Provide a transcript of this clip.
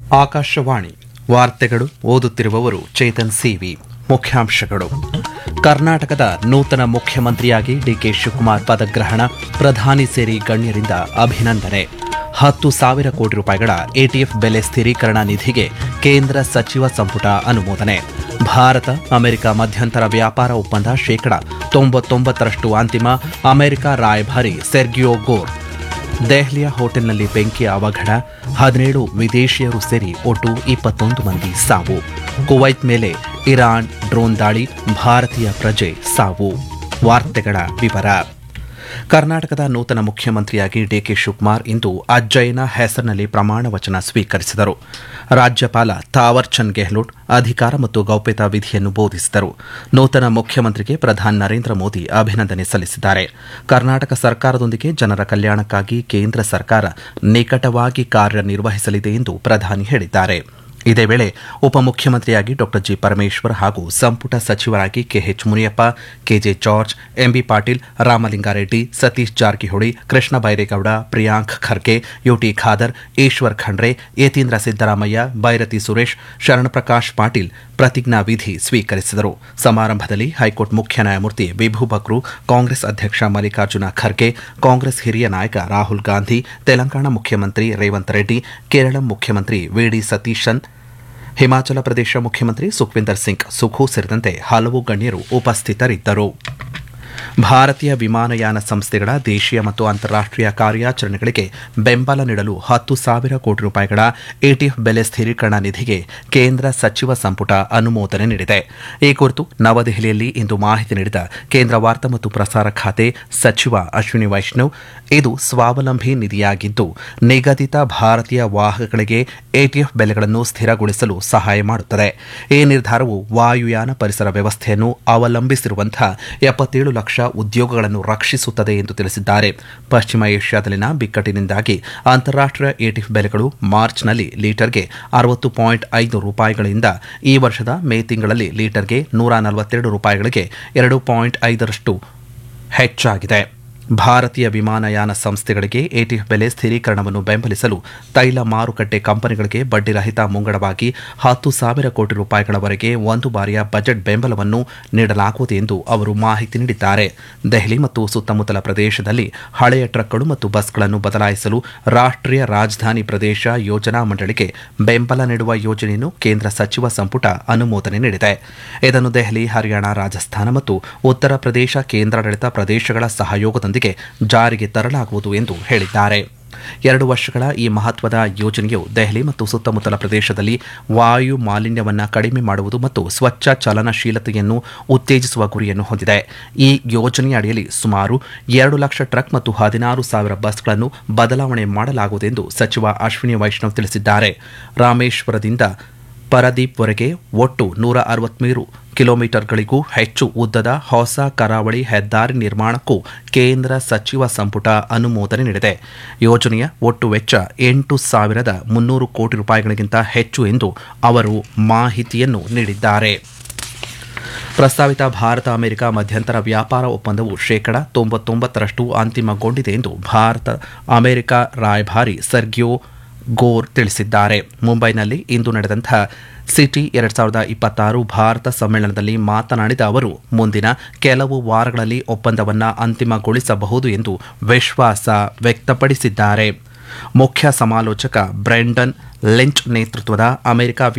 ಆಕಾಶವಾಣಿ ವಾರ್ತೆಗಳು ಓದುತ್ತಿರುವವರು ಚೇತನ್ ಸಿವಿ ಮುಖ್ಯಾಂಶಗಳು ಕರ್ನಾಟಕದ ನೂತನ ಮುಖ್ಯಮಂತ್ರಿಯಾಗಿ ಡಿಕೆ ಶಿವಕುಮಾರ್ ಪದಗ್ರಹಣ ಪ್ರಧಾನಿ ಸೇರಿ ಗಣ್ಯರಿಂದ ಅಭಿನಂದನೆ ಹತ್ತು ಸಾವಿರ ಕೋಟಿ ರೂಪಾಯಿಗಳ ಎಟಿಎಫ್ ಬೆಲೆ ಸ್ಥಿರೀಕರಣ ನಿಧಿಗೆ ಕೇಂದ್ರ ಸಚಿವ ಸಂಪುಟ ಅನುಮೋದನೆ ಭಾರತ ಅಮೆರಿಕ ಮಧ್ಯಂತರ ವ್ಯಾಪಾರ ಒಪ್ಪಂದ ಶೇಕಡ ತೊಂಬತ್ತೊಂಬತ್ತರಷ್ಟು ಅಂತಿಮ ಅಮೆರಿಕ ರಾಯಭಾರಿ ಸೆರ್ಗಿಯೋ ಗೋರ್ ದೆಹಲಿಯ ಹೋಟೆಲ್ನಲ್ಲಿ ಬೆಂಕಿ ಅವಘಡ ಹದಿನೇಳು ವಿದೇಶಿಯರು ಸೇರಿ ಒಟ್ಟು ಇಪ್ಪತ್ತೊಂದು ಮಂದಿ ಸಾವು ಕುವೈತ್ ಮೇಲೆ ಇರಾನ್ ಡ್ರೋನ್ ದಾಳಿ ಭಾರತೀಯ ಪ್ರಜೆ ಸಾವು ವಾರ್ತೆಗಳ ವಿವರ ಕರ್ನಾಟಕದ ನೂತನ ಮುಖ್ಯಮಂತ್ರಿಯಾಗಿ ಡಿಕೆ ಶಿವಕುಮಾರ್ ಇಂದು ಅಜ್ಜಯ್ಯನ ಹೆಸರಿನಲ್ಲಿ ಪ್ರಮಾಣ ವಚನ ಸ್ವೀಕರಿಸಿದರು ರಾಜ್ಯಪಾಲ ತಾವರ್ ಚಂದ್ ಗೆಹ್ಲೋಟ್ ಅಧಿಕಾರ ಮತ್ತು ಗೌಪ್ಯತಾ ವಿಧಿಯನ್ನು ಬೋಧಿಸಿದರು ನೂತನ ಮುಖ್ಯಮಂತ್ರಿಗೆ ಪ್ರಧಾನಿ ನರೇಂದ್ರ ಮೋದಿ ಅಭಿನಂದನೆ ಸಲ್ಲಿಸಿದ್ದಾರೆ ಕರ್ನಾಟಕ ಸರ್ಕಾರದೊಂದಿಗೆ ಜನರ ಕಲ್ಯಾಣಕ್ಕಾಗಿ ಕೇಂದ್ರ ಸರ್ಕಾರ ನಿಕಟವಾಗಿ ಕಾರ್ಯನಿರ್ವಹಿಸಲಿದೆ ಎಂದು ಪ್ರಧಾನಿ ಹೇಳಿದ್ದಾರೆ ಇದೇ ವೇಳೆ ಉಪಮುಖ್ಯಮಂತ್ರಿಯಾಗಿ ಡಾ ಜಿ ಪರಮೇಶ್ವರ್ ಹಾಗೂ ಸಂಪುಟ ಸಚಿವರಾಗಿ K H Muniyappa K J George M B Patil Ramalinga Reddy Satish Jarkiholi Krishna Byre Gowda Priyank Kharge U T Khader Eshwar Khandre Yathindra Siddaramaiah Byrathi Suresh Sharanprakash Patil ಪ್ರತಿಜ್ಞಾ ವಿಧಿ ಸ್ವೀಕರಿಸಿದರು ಸಮಾರಂಭದಲ್ಲಿ ಹೈಕೋರ್ಟ್ ಮುಖ್ಯ ನ್ಯಾಯಮೂರ್ತಿ ಬಿಭು ಬಕ್ರು ಕಾಂಗ್ರೆಸ್ ಅಧ್ಯಕ್ಷ ಮಲ್ಲಿಕಾರ್ಜುನ ಖರ್ಗೆ ಕಾಂಗ್ರೆಸ್ ಹಿರಿಯ ನಾಯಕ ರಾಹುಲ್ ಗಾಂಧಿ ತೆಲಂಗಾಣ ಮುಖ್ಯಮಂತ್ರಿ ರೇವಂತ್ ರೆಡ್ಡಿ ಕೇರಳ ಮುಖ್ಯಮಂತ್ರಿ ವಿಡಿ ಸತೀಶನ್ ಹಿಮಾಚಲ ಪ್ರದೇಶ ಮುಖ್ಯಮಂತ್ರಿ ಸುಖ್ವಿಂದರ್ ಸಿಂಗ್ ಸುಖು ಸೇರಿದಂತೆ ಹಲವು ಗಣ್ಯರು ಉಪಸ್ಥಿತರಿದ್ದರು ಭಾರತೀಯ ವಿಮಾನಯಾನ ಸಂಸ್ಥೆಗಳ ದೇಶೀಯ ಮತ್ತು ಅಂತಾರಾಷ್ಟೀಯ ಕಾರ್ಯಾಚರಣೆಗಳಿಗೆ ಬೆಂಬಲ ನೀಡಲು ಹತ್ತು ಸಾವಿರ ಕೋಟಿ ರೂಪಾಯಿಗಳ ಎಟಿಎಫ್ ಬೆಲೆ ಸ್ಥಿರೀಕರಣ ನಿಧಿಗೆ ಕೇಂದ್ರ ಸಚಿವ ಸಂಪುಟ ಅನುಮೋದನೆ ನೀಡಿದೆ ಈ ಕುರಿತು ನವದೆಹಲಿಯಲ್ಲಿ ಇಂದು ಮಾಹಿತಿ ನೀಡಿದ ಕೇಂದ್ರ ವಾರ್ತಾ ಮತ್ತು ಪ್ರಸಾರ ಖಾತೆ ಸಚಿವ ಅಶ್ವಿನಿ ವೈಷ್ಣವ್ ಇದು ಸ್ವಾವಲಂಬಿ ನಿಧಿಯಾಗಿದ್ದು ನಿಗದಿತ ಭಾರತೀಯ ವಾಹಕಗಳಿಗೆ ಎಟಿಎಫ್ ಬೆಲೆಗಳನ್ನು ಸ್ಥಿರಗೊಳಿಸಲು ಸಹಾಯ ಮಾಡುತ್ತದೆ ಈ ನಿರ್ಧಾರವು ವಾಯುಯಾನ ಪರಿಸರ ವ್ಯವಸ್ಥೆಯನ್ನು ಅವಲಂಬಿಸಿರುವಂತಹ ಎಪ್ಪತ್ತೇಳು ಲಕ್ಷ ಉದ್ಯೋಗಗಳನ್ನು ರಕ್ಷಿಸುತ್ತದೆ ಎಂದು ತಿಳಿಸಿದ್ದಾರೆ ಪಶ್ಚಿಮ ಏಷ್ಯಾದಲ್ಲಿನ ಬಿಕ್ಕಟ್ಟಿನಿಂದಾಗಿ ಅಂತಾರಾಷ್ಟೀಯ ಎಟಿಎಫ್ ಬೆಲೆಗಳು ಮಾರ್ಚ್ನಲ್ಲಿ ಲೀಟರ್ಗೆ ಅರವತ್ತು ಪಾಯಿಂಟ್ ಐದು ರೂಪಾಯಿಗಳಿಂದ ಈ ವರ್ಷದ ಮೇ ತಿಂಗಳಲ್ಲಿ ಲೀಟರ್ಗೆ ನೂರ ನಲವತ್ತೆರಡು ರೂಪಾಯಿಗಳಿಗೆ ಎರಡು ಪಾಯಿಂಟ್ ಐದರಷ್ಟು ಹೆಚ್ಚಾಗಿದೆ ಭಾರತೀಯ ವಿಮಾನಯಾನ ಸಂಸ್ಥೆಗಳಿಗೆ ಎಟಿಎಫ್ ಬೆಲೆ ಸ್ಥಿರೀಕರಣವನ್ನು ಬೆಂಬಲಿಸಲು ತೈಲ ಮಾರುಕಟ್ಟೆ ಕಂಪನಿಗಳಿಗೆ ಬಡ್ಡಿರಹಿತ ಮುಂಗಡವಾಗಿ ಹತ್ತು ಸಾವಿರ ಕೋಟಿ ರೂಪಾಯಿಗಳವರೆಗೆ ಒಂದು ಬಾರಿಯ ಬಜೆಟ್ ಬೆಂಬಲವನ್ನು ನೀಡಲಾಗುವುದು ಎಂದು ಅವರು ಮಾಹಿತಿ ನೀಡಿದ್ದಾರೆ ದೆಹಲಿ ಮತ್ತು ಸುತ್ತಮುತ್ತಲ ಪ್ರದೇಶದಲ್ಲಿ ಹಳೆಯ ಟ್ರಕ್ಗಳು ಮತ್ತು ಬಸ್ಗಳನ್ನು ಬದಲಾಯಿಸಲು ರಾಷ್ಟ್ರೀಯ ರಾಜಧಾನಿ ಪ್ರದೇಶ ಯೋಜನಾ ಮಂಡಳಿಗೆ ಬೆಂಬಲ ನೀಡುವ ಯೋಜನೆಯನ್ನು ಕೇಂದ್ರ ಸಚಿವ ಸಂಪುಟ ಅನುಮೋದನೆ ನೀಡಿದೆ ಇದನ್ನು ದೆಹಲಿ ಹರಿಯಾಣ ರಾಜಸ್ಥಾನ ಮತ್ತು ಉತ್ತರ ಪ್ರದೇಶ ಕೇಂದ್ರಾಡಳಿತ ಪ್ರದೇಶಗಳ ಸಹಯೋಗದೊಂದಿಗೆ ಜಾರಿಗೆ ತರಲಾಗುವುದು ಎಂದು ಹೇಳಿದ್ದಾರೆ ಎರಡು ವರ್ಷಗಳ ಈ ಮಹತ್ವದ ಯೋಜನೆಯು ದೆಹಲಿ ಮತ್ತು ಸುತ್ತಮುತ್ತಲ ಪ್ರದೇಶದಲ್ಲಿ ವಾಯು ಮಾಲಿನ್ಯವನ್ನು ಕಡಿಮೆ ಮಾಡುವುದು ಮತ್ತು ಸ್ವಚ್ಛ ಚಲನಶೀಲತೆಯನ್ನು ಉತ್ತೇಜಿಸುವ ಗುರಿಯನ್ನು ಹೊಂದಿದೆ ಈ ಯೋಜನೆಯ ಅಡಿಯಲ್ಲಿ ಸುಮಾರು ಎರಡು ಲಕ್ಷ ಟ್ರಕ್ ಮತ್ತು ಹದಿನಾರು ಸಾವಿರ ಬಸ್ಗಳನ್ನು ಬದಲಾವಣೆ ಮಾಡಲಾಗುವುದು ಸಚಿವ ಅಶ್ವಿನಿ ವೈಷ್ಣವ್ ತಿಳಿಸಿದ್ದಾರೆ ರಾಮೇಶ್ವರದಿಂದ ಪರದೀಪ್ವರೆಗೆ ಒಟ್ಟು ನೂರ ಅರವತ್ಮೂರು ಕಿಲೋಮೀಟರ್ಗಳಿಗೂ ಹೆಚ್ಚು ಉದ್ದದ ಹೊಸ ಕರಾವಳಿ ಹೆದ್ದಾರಿ ನಿರ್ಮಾಣಕ್ಕೂ ಕೇಂದ್ರ ಸಚಿವ ಸಂಪುಟ ಅನುಮೋದನೆ ನೀಡಿದೆ ಯೋಜನೆಯ ಒಟ್ಟು ವೆಚ್ಚ ಎಂಟು ಸಾವಿರದ ಮುನ್ನೂರು ಕೋಟಿ ರೂಪಾಯಿಗಳಿಗಿಂತ ಹೆಚ್ಚು ಎಂದು ಅವರು ಮಾಹಿತಿಯನ್ನು ನೀಡಿದ್ದಾರೆ ಪ್ರಸ್ತಾವಿತ ಭಾರತ ಅಮೆರಿಕ ಮಧ್ಯಂತರ ವ್ಯಾಪಾರ ಒಪ್ಪಂದವು ಶೇಕಡ ತೊಂಬತ್ತೊಂಬತ್ತರಷ್ಟು ಅಂತಿಮಗೊಂಡಿದೆ ಎಂದು ಭಾರತ ಅಮೆರಿಕ ರಾಯಭಾರಿ ಸರ್ಗಿಯೋ ಗೋರ್ ತಿಳಿಸಿದ್ದಾರೆ ಮುಂಬೈನಲ್ಲಿ ಇಂದು ನಡೆದಂತಹ ಸಿಟಿ ಎರಡ್ ಸಾವಿರದ ಇಪ್ಪತ್ತಾರು ಭಾರತ ಸಮ್ಮೇಳನದಲ್ಲಿ ಮಾತನಾಡಿದ ಅವರು ಮುಂದಿನ ಕೆಲವು ವಾರಗಳಲ್ಲಿ ಒಪ್ಪಂದವನ್ನು ಅಂತಿಮಗೊಳಿಸಬಹುದು ಎಂದು ವಿಶ್ವಾಸ ವ್ಯಕ್ತಪಡಿಸಿದ್ದಾರೆ ಮುಖ್ಯ ಸಮಾಲೋಚಕ ಬ್ರೆಂಡನ್ ಲಿಂಚ್ ನೇತೃತ್ವದ ಅಮೆರಿಕ